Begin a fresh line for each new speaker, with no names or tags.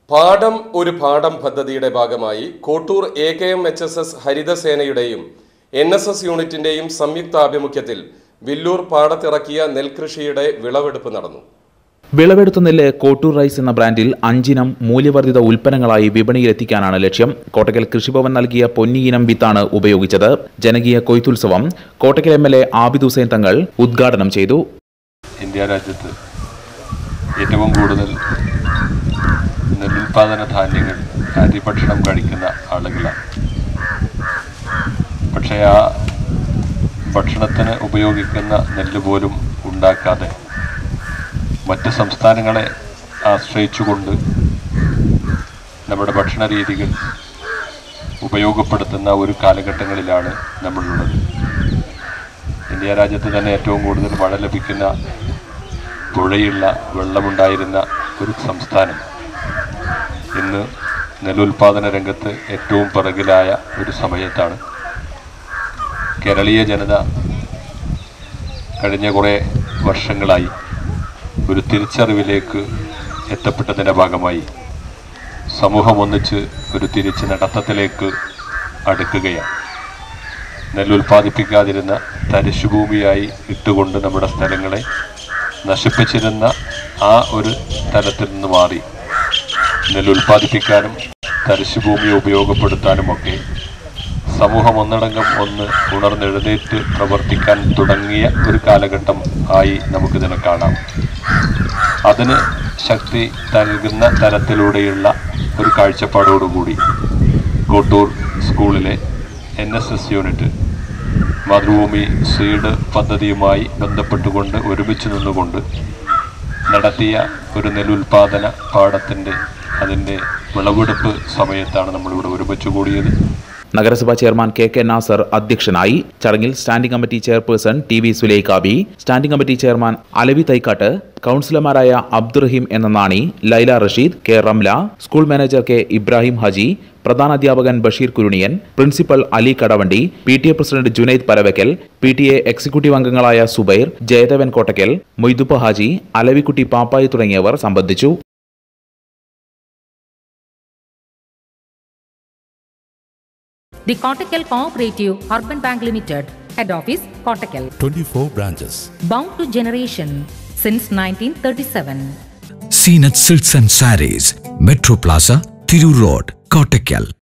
പാഠം ഒരു പാഠം പദ്ധതിയുടെ ഭാഗമായി Kottoor A K M H S S ഹരിതസേനയുടെയും എൻ എസ് എസ് യൂണിറ്റിന്റെയും സംയുക്താഭിമുഖ്യത്തിൽ വില്ലൂർ പാടത്തിറക്കിയ നെൽകൃഷിയുടെ വിളവെടുപ്പ് നടന്നു
വിളവെടുത്ത നെല്ല് കോട്ടൂർ റൈസ് എന്ന ബ്രാൻഡിൽ അഞ്ചിനം മൂല്യവർദ്ധിത ഉൽപ്പന്നങ്ങളായി വിപണിയിലെത്തിക്കാനാണ് ലക്ഷ്യം കോട്ടക്കൽ കൃഷിഭവൻ നൽകിയ പൊന്നിയിനം വിത്താണ് ഉപയോഗിച്ചത് ജനകീയ കൊയ്ത്തുത്സവം Kottakkal M L A Abid Hussain Thangal ഉദ്ഘാടനം ചെയ്തു
ഇന്ത്യ രാജ്യത്ത് ഏറ്റവും കൂടുതൽ നെല്ലുൽപാദന ധാന്യങ്ങൾ അരിഭക്ഷണം കഴിക്കുന്ന ആളുകളാണ് പക്ഷേ ആ ഭക്ഷണത്തിന് ഉപയോഗിക്കുന്ന നെല്ല് പോലും ഉണ്ടാക്കാതെ മറ്റ് സംസ്ഥാനങ്ങളെ ആശ്രയിച്ചുകൊണ്ട് നമ്മുടെ ഭക്ഷണ രീതികൾ ഉപയോഗപ്പെടുത്തുന്ന ഒരു കാലഘട്ടങ്ങളിലാണ് നമ്മളുള്ളത് ഇന്ത്യ രാജ്യത്ത് തന്നെ ഏറ്റവും കൂടുതൽ മഴ ലഭിക്കുന്ന പുഴയുള്ള വെള്ളമുണ്ടായിരുന്ന ഒരു സംസ്ഥാനം ഇന്ന് നെല്ലുൽപാദന രംഗത്ത് ഏറ്റവും പിറകിലായ ഒരു സമയത്താണ് കേരളീയ ജനത കഴിഞ്ഞ കുറേ വർഷങ്ങളായി ഒരു തിരിച്ചറിവിലേക്ക് എത്തപ്പെട്ടതിൻ്റെ ഭാഗമായി സമൂഹം ഒന്നിച്ച് ഒരു തിരിച്ച് നടത്തത്തിലേക്ക് അടുക്കുകയാണ് നെല്ലുൽപാദിപ്പിക്കാതിരുന്ന തരിശുഭൂമിയായി ഇട്ടുകൊണ്ട് നമ്മുടെ സ്ഥലങ്ങളെ നശിപ്പിച്ചിരുന്ന ആ ഒരു തലത്തിൽ നിന്ന് മാറി നെല്ലുൽപാദിപ്പിക്കാനും തരിശുഭൂമിയെ ഉപയോഗപ്പെടുത്താനുമൊക്കെ സമൂഹം ഒന്നടങ്കം ഒന്ന് ഉണർന്നെഴുന്നേറ്റ് പ്രവർത്തിക്കാൻ തുടങ്ങിയ ഒരു കാലഘട്ടം ആയി നമുക്കിതിനെ കാണാം അതിന് ശക്തി നൽകുന്ന തരത്തിലൂടെയുള്ള ഒരു കാഴ്ചപ്പാടോടുകൂടി കോട്ടൂർ സ്കൂളിലെ N S S unit Mathrubhumi seed പദ്ധതിയുമായി ബന്ധപ്പെട്ടുകൊണ്ട് ഒരുമിച്ച് നിന്നുകൊണ്ട് നടത്തിയ ഒരു നെല്ലുൽപാദന പാടത്തിൻ്റെ അതിൻ്റെ വിളവെടുപ്പ് സമയത്താണ് നമ്മളിവിടെ ഒരുമിച്ച് കൂടിയത്
നഗരസഭാ ചെയർമാൻ കെ കെ നാസർ അധ്യക്ഷനായി ചടങ്ങിൽ standing committee chairperson T V Sulaikhabi standing committee chairman Alavi Thaikkattu കൗൺസിലർമാരായ അബ്ദുറഹീം എന്ന Nani Laila Rasheed K Ramla school manager K Ibrahim Haji പ്രധാനാധ്യാപകൻ Basheer Kuruniyan principal Ali Kadavandi P T A president Junaid Paravakkal P T A executive അംഗങ്ങളായ സുബൈർ ജയദേവൻ കോട്ടക്കൽ മൊയ്തുപ്പ ഹാജി അലവിക്കുട്ടി പാപ്പായി തുടങ്ങിയവർ സംബന്ധിച്ചു
The Kottakkal Cooperative Urban Bank Limited, Head Office, Kottakkal.
24 branches.
Bound to generation since 1937.
Seenat Silks and Saris, Metro Plaza, Thiru Road, Kottakkal.